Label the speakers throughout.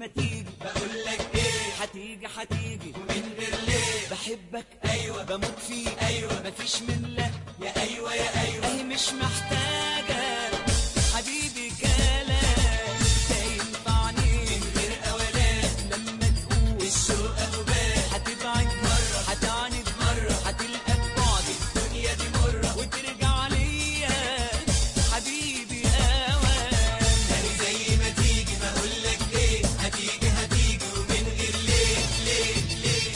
Speaker 1: ما تيجي
Speaker 2: بقول لك ايه
Speaker 1: هتيجي هتيجي
Speaker 2: ومن غير ليه
Speaker 1: بحبك
Speaker 2: ايوه
Speaker 1: بموت فيك
Speaker 2: ايوه
Speaker 1: مفيش من لا
Speaker 2: يا ايوه يا ايوه
Speaker 1: اهي مش محتاجة حبيبي كلام ده ينفعني
Speaker 2: من غير اولاد
Speaker 1: لما تقول
Speaker 2: الشوق اهو بان
Speaker 1: هتبعد مرة هتعاند
Speaker 2: مرة
Speaker 1: هتلقى بعد
Speaker 2: الدنيا دي مره
Speaker 1: وترجع ليا حبيبي اوان
Speaker 2: يعني زي ما تيجي بقول لك ايه هتيجي هتيجي ومن غير ليه ليه ليه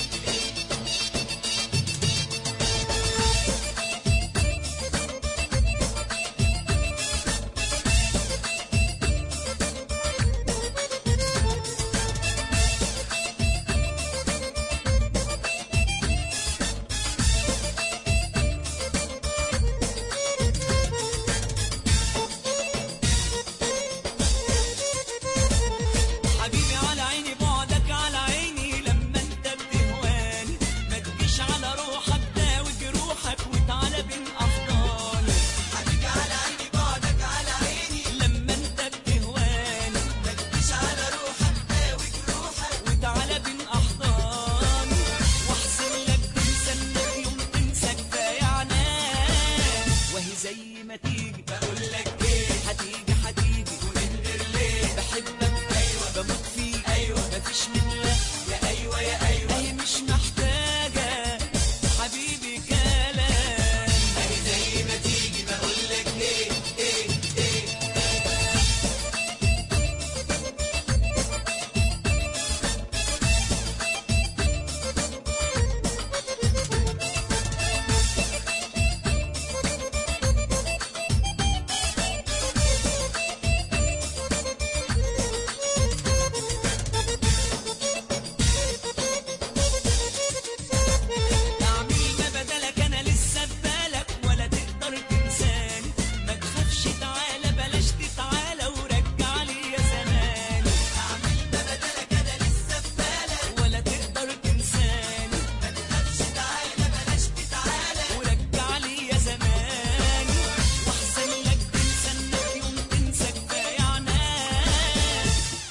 Speaker 1: حبيبي على عيني بعدك على عيني لما انت بتهواني ما تجيش على روحك داوي جروحك وتعالى بين احضاني
Speaker 2: حبيبي على عيني بعدك على عيني
Speaker 1: لما انت بتهواني
Speaker 2: ما تجيش على روحك داوي جروحك
Speaker 1: وتعالى بين احضاني واحسن لك تنسى انك يوم تنسى كفايه عنان وهي زي ما تيجي
Speaker 2: بقول لك ايه
Speaker 1: هتيجي هتيجي
Speaker 2: ومن غير ليه
Speaker 1: بحبك
Speaker 2: ايوه
Speaker 1: بموت فيك
Speaker 2: ايوه
Speaker 1: مفيش من لا
Speaker 2: يا ايوه يا ايوه
Speaker 1: اهي مش محتاجة حبيبي كلام
Speaker 2: يعني زي ما تيجي بقول لك ايه ايه ايه
Speaker 1: اعمل ما بدلك انا لسه في بالك ولا تقدر تنساني ما تخافش تعالى بلاش تتعالى ورجع لي يا زماني
Speaker 2: اعمل ما بدلك انا لسه في بالك
Speaker 1: ولا تقدر تنساني
Speaker 2: ما تخافش تعالى بلاش تتعالى
Speaker 1: ورجع لي يا زماني واحسن لك تنسى انك يوم تنسى كفايه عنان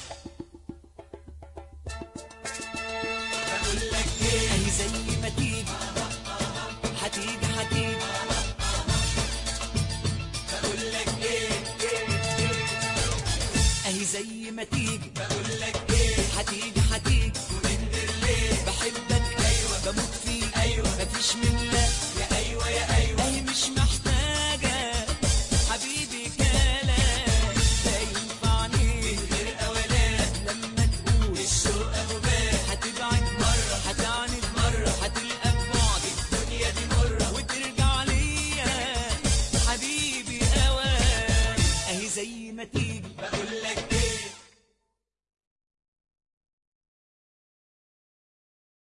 Speaker 2: بقول لك ايه
Speaker 1: اهي زي ما تيجي هتيجي هتيجي
Speaker 2: بقول لك ايه
Speaker 1: اهي زي ما تيجي
Speaker 2: بقول لك ايه
Speaker 1: هتيجي هتيجي
Speaker 2: ومن غير ليه
Speaker 1: بحبك
Speaker 2: ايوه
Speaker 1: بموت فيك
Speaker 2: ايوه
Speaker 1: مفيش من لا
Speaker 2: يا ايوه يا ايوه
Speaker 1: اهي مش محتاجة حبيبي كلام ده ينفعني
Speaker 2: من غير اولاد
Speaker 1: لما تقول
Speaker 2: الشوق اهو بان
Speaker 1: هتبعد مرة هتعاند
Speaker 2: مرة
Speaker 1: هتلقى بعد
Speaker 2: الدنيا دي مره
Speaker 1: وترجع ليا حبيبي اوان اهي زي ما تيجي
Speaker 2: بقول لك